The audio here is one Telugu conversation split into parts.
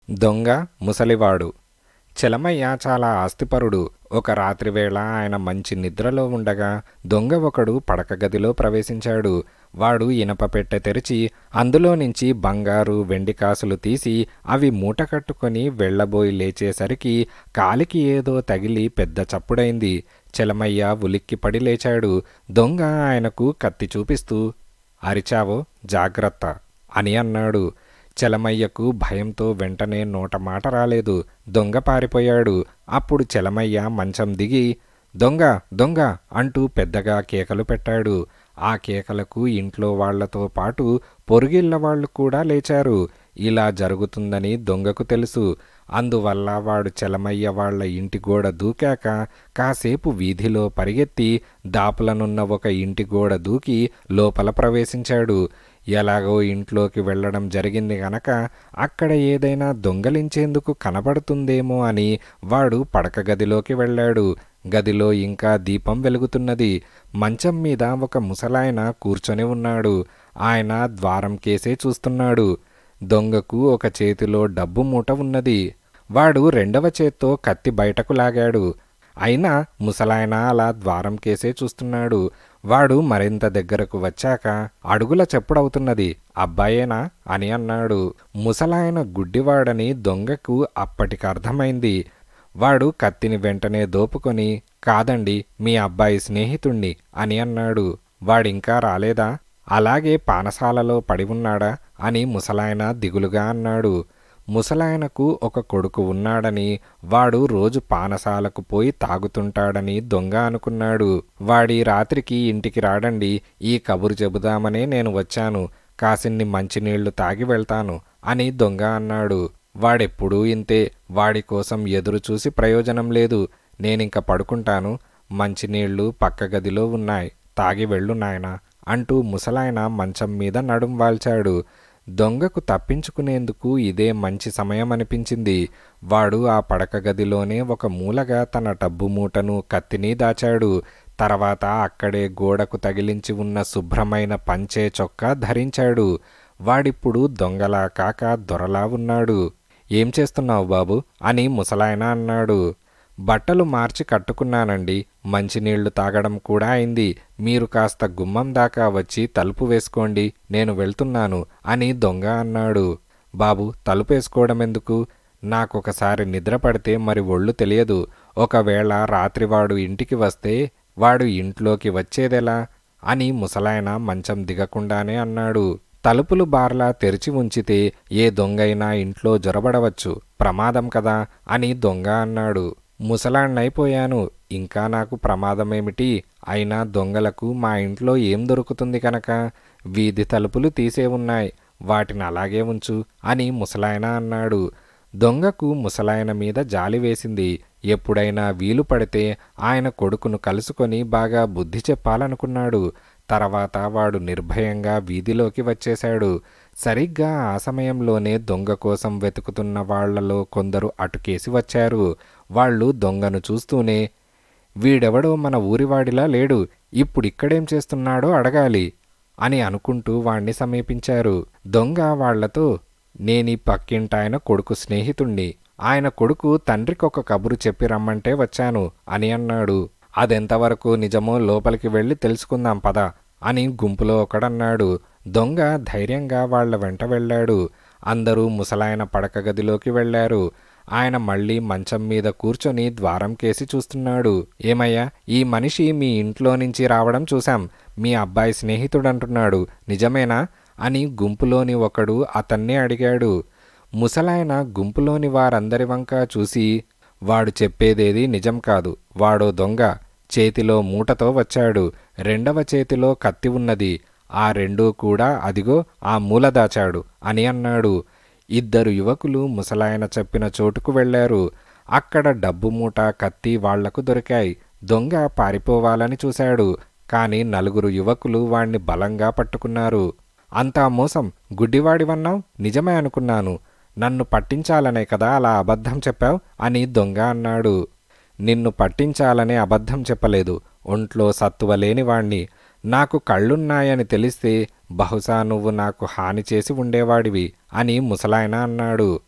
దొంగ ముసలివాడు చలమయ్య చాలా ఆస్తిపరుడు ఒక రాత్రివేళ ఆయన మంచి నిద్రలో ఉండగా దొంగ ఒకడు పడక గదిలో ప్రవేశించాడు వాడు ఇనప పెట్టె తెరిచి అందులో నుంచి బంగారు వెండి కాసులు తీసి అవి మూట కట్టుకొని వెళ్ళబోయి లేచేసరికి కాలికి ఏదో తగిలి పెద్ద చప్పుడైంది చలమయ్య ఉలిక్కిపడి లేచాడు దొంగ ఆయనకు కత్తి చూపిస్తూ అరిచావో జాగ్రత్త అని అన్నాడు చలమయ్యకు భయంతో వెంటనే నోట మాట రాలేదు దొంగ పారిపోయాడు అప్పుడు చలమయ్య మంచం దిగి దొంగ దొంగ అంటూ పెద్దగా కేకలు పెట్టాడు ఆ కేకలకు ఇంట్లో వాళ్లతో పాటు పొరుగిళ్ళ వాళ్ళు కూడా లేచారు ఇలా జరుగుతుందని దొంగకు తెలుసు అందువల్ల వాడు చలమయ్య వాళ్ళ ఇంటి గోడ దూకాక కాసేపు వీధిలో పరిగెత్తి దాపులనున్న ఒక ఇంటి గోడ దూకి లోపల ప్రవేశించాడు ఎలాగో ఇంట్లోకి వెళ్ళడం జరిగింది గనక అక్కడ ఏదైనా దొంగలించేందుకు కనబడుతుందేమో అని వాడు పడక గదిలోకి వెళ్ళాడు గదిలో ఇంకా దీపం వెలుగుతున్నది మంచం మీద ఒక ముసలాయన కూర్చొని ఉన్నాడు ఆయన ద్వారం కేసే చూస్తున్నాడు దొంగకు ఒక చేతిలో డబ్బు మూట ఉన్నది వాడు రెండవ చేత్తో కత్తి బయటకు లాగాడు అయినా ముసలాయన అలా ద్వారం కేసే చూస్తున్నాడు వాడు మరింత దగ్గరకు వచ్చాక అడుగుల చెప్పుడవుతున్నది అబ్బాయేనా అని అన్నాడు ముసలాయన గుడ్డివాడని దొంగకు అప్పటికి అర్థమైంది వాడు కత్తిని వెంటనే దోపుకొని కాదండి మీ అబ్బాయి స్నేహితుణ్ణి అని అన్నాడు వాడింకా రాలేదా అలాగే పానసాలలో పడి ఉన్నాడా అని ముసలాయన దిగులుగా అన్నాడు ముసలాయనకు ఒక కొడుకు ఉన్నాడని వాడు రోజు పానసాలకు పోయి తాగుతుంటాడని దొంగ అనుకున్నాడు వాడి రాత్రికి ఇంటికి రాడండి ఈ కబురు చెబుదామనే నేను వచ్చాను కాసిన్ని మంచినీళ్లు తాగి వెళ్తాను అని దొంగ అన్నాడు వాడెప్పుడూ ఇంతే వాడి కోసం ఎదురు చూసి ప్రయోజనం లేదు నేనింక పడుకుంటాను మంచినీళ్లు పక్క గదిలో ఉన్నాయి తాగి వెళ్ళు నాయనా అంటూ ముసలాయన మంచం మీద నడుం వాల్చాడు దొంగకు తప్పించుకునేందుకు ఇదే మంచి సమయం అనిపించింది వాడు ఆ పడక గదిలోనే ఒక మూలగా తన డబ్బు మూటను కత్తిని దాచాడు తర్వాత అక్కడే గోడకు తగిలించి ఉన్న శుభ్రమైన పంచే చొక్కా ధరించాడు వాడిప్పుడు దొంగలా కాక దొరలా ఉన్నాడు ఏం చేస్తున్నావు బాబు అని ముసలాయన అన్నాడు బట్టలు మార్చి కట్టుకున్నానండి మంచినీళ్లు తాగడం కూడా అయింది మీరు కాస్త గుమ్మం దాకా వచ్చి తలుపు వేసుకోండి నేను వెళ్తున్నాను అని దొంగ అన్నాడు బాబు తలుపు వేసుకోవడం ఎందుకు నాకొకసారి నిద్ర పడితే మరి ఒళ్ళు తెలియదు ఒకవేళ రాత్రివాడు ఇంటికి వస్తే వాడు ఇంట్లోకి వచ్చేదెలా అని ముసలాయన మంచం దిగకుండానే అన్నాడు తలుపులు బార్లా తెరిచి ఉంచితే ఏ దొంగైనా ఇంట్లో జొరబడవచ్చు ప్రమాదం కదా అని దొంగ అన్నాడు ముసలాన్నైపోయాను ఇంకా నాకు ప్రమాదమేమిటి అయినా దొంగలకు మా ఇంట్లో ఏం దొరుకుతుంది కనుక వీధి తలుపులు తీసే ఉన్నాయి వాటిని అలాగే ఉంచు అని ముసలాయన అన్నాడు దొంగకు ముసలాయన మీద జాలి వేసింది ఎప్పుడైనా వీలు పడితే ఆయన కొడుకును కలుసుకొని బాగా బుద్ధి చెప్పాలనుకున్నాడు తర్వాత వాడు నిర్భయంగా వీధిలోకి వచ్చేశాడు సరిగ్గా ఆ సమయంలోనే దొంగ కోసం వెతుకుతున్న వాళ్లలో కొందరు అటుకేసి వచ్చారు వాళ్ళు దొంగను చూస్తూనే వీడెవడో మన ఊరివాడిలా లేడు ఇప్పుడిక్కడేం చేస్తున్నాడో అడగాలి అని అనుకుంటూ వాణ్ణి సమీపించారు దొంగ వాళ్లతో నేనీ పక్కింటాయన కొడుకు స్నేహితుణ్ణి ఆయన కొడుకు తండ్రికొక కబురు చెప్పి రమ్మంటే వచ్చాను అని అన్నాడు అదెంతవరకు నిజమో లోపలికి వెళ్ళి తెలుసుకుందాం పద అని గుంపులో ఒకడన్నాడు దొంగ ధైర్యంగా వాళ్ల వెంట వెళ్ళాడు అందరూ ముసలాయన పడక గదిలోకి వెళ్లారు ఆయన మళ్ళీ మంచం మీద కూర్చొని ద్వారం కేసి చూస్తున్నాడు ఏమయ్యా ఈ మనిషి మీ ఇంట్లో నుంచి రావడం చూశాం మీ అబ్బాయి స్నేహితుడంటున్నాడు నిజమేనా అని గుంపులోని ఒకడు అతన్నే అడిగాడు ముసలాయన గుంపులోని వారందరి వంక చూసి వాడు చెప్పేదేది నిజం కాదు వాడో దొంగ చేతిలో మూటతో వచ్చాడు రెండవ చేతిలో కత్తి ఉన్నది ఆ రెండూ కూడా అదిగో ఆ మూల దాచాడు అని అన్నాడు ఇద్దరు యువకులు ముసలాయన చెప్పిన చోటుకు వెళ్లారు అక్కడ డబ్బు మూట కత్తి వాళ్లకు దొరికాయి దొంగ పారిపోవాలని చూశాడు కాని నలుగురు యువకులు వాణ్ణి బలంగా పట్టుకున్నారు అంతా మోసం గుడ్డివాడివన్నావు నిజమే అనుకున్నాను నన్ను పట్టించాలనే కదా అలా అబద్ధం చెప్పావు అని దొంగ అన్నాడు నిన్ను పట్టించాలనే అబద్ధం చెప్పలేదు ఒంట్లో సత్తువ లేనివాణ్ణి నాకు కళ్ళున్నాయని తెలిస్తే బహుశా నువ్వు నాకు హాని చేసి ఉండేవాడివి అని ముసలాయన అన్నాడు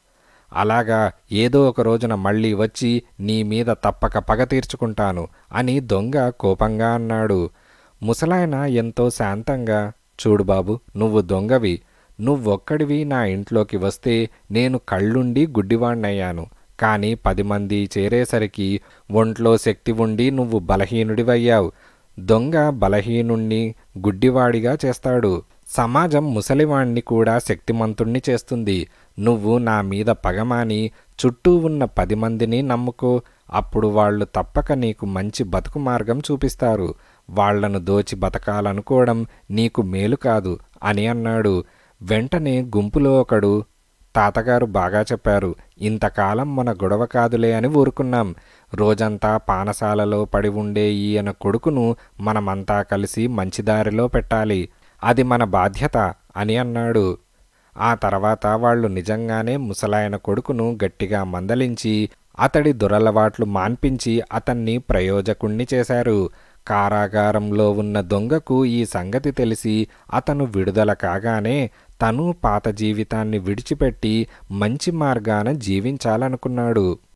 అలాగా ఏదో ఒక రోజున మళ్ళీ వచ్చి నీ మీద తప్పక పగ తీర్చుకుంటాను అని దొంగ కోపంగా అన్నాడు ముసలాయన ఎంతో శాంతంగా చూడు బాబు నువ్వు దొంగవి నువ్వొక్కడివి నా ఇంట్లోకి వస్తే నేను కళ్ళుండి గుడ్డివాణ్ణయ్యాను కానీ పది మంది చేరేసరికి ఒంట్లో శక్తి ఉండి నువ్వు బలహీనుడివయ్యావు దొంగ బలహీనుణ్ణి గుడ్డివాడిగా చేస్తాడు సమాజం ముసలివాణ్ణి కూడా శక్తిమంతుణ్ణి చేస్తుంది నువ్వు నా మీద పగమాని చుట్టూ ఉన్న పది మందిని నమ్ముకో అప్పుడు వాళ్ళు తప్పక నీకు మంచి బతుకు మార్గం చూపిస్తారు వాళ్లను దోచి బతకాలనుకోవడం నీకు మేలు కాదు అని అన్నాడు వెంటనే గుంపులో ఒకడు తాతగారు బాగా చెప్పారు ఇంతకాలం మన గొడవ కాదులే అని ఊరుకున్నాం రోజంతా పానశాలలో పడి ఉండే ఈయన కొడుకును మనమంతా కలిసి మంచి దారిలో పెట్టాలి అది మన బాధ్యత అని అన్నాడు ఆ తర్వాత వాళ్ళు నిజంగానే ముసలాయన కొడుకును గట్టిగా మందలించి అతడి దురలవాట్లు మాన్పించి అతన్ని ప్రయోజకుణ్ణి చేశారు కారాగారంలో ఉన్న దొంగకు ఈ సంగతి తెలిసి అతను విడుదల కాగానే తను పాత జీవితాన్ని విడిచిపెట్టి మంచి మార్గాన జీవించాలనుకున్నాడు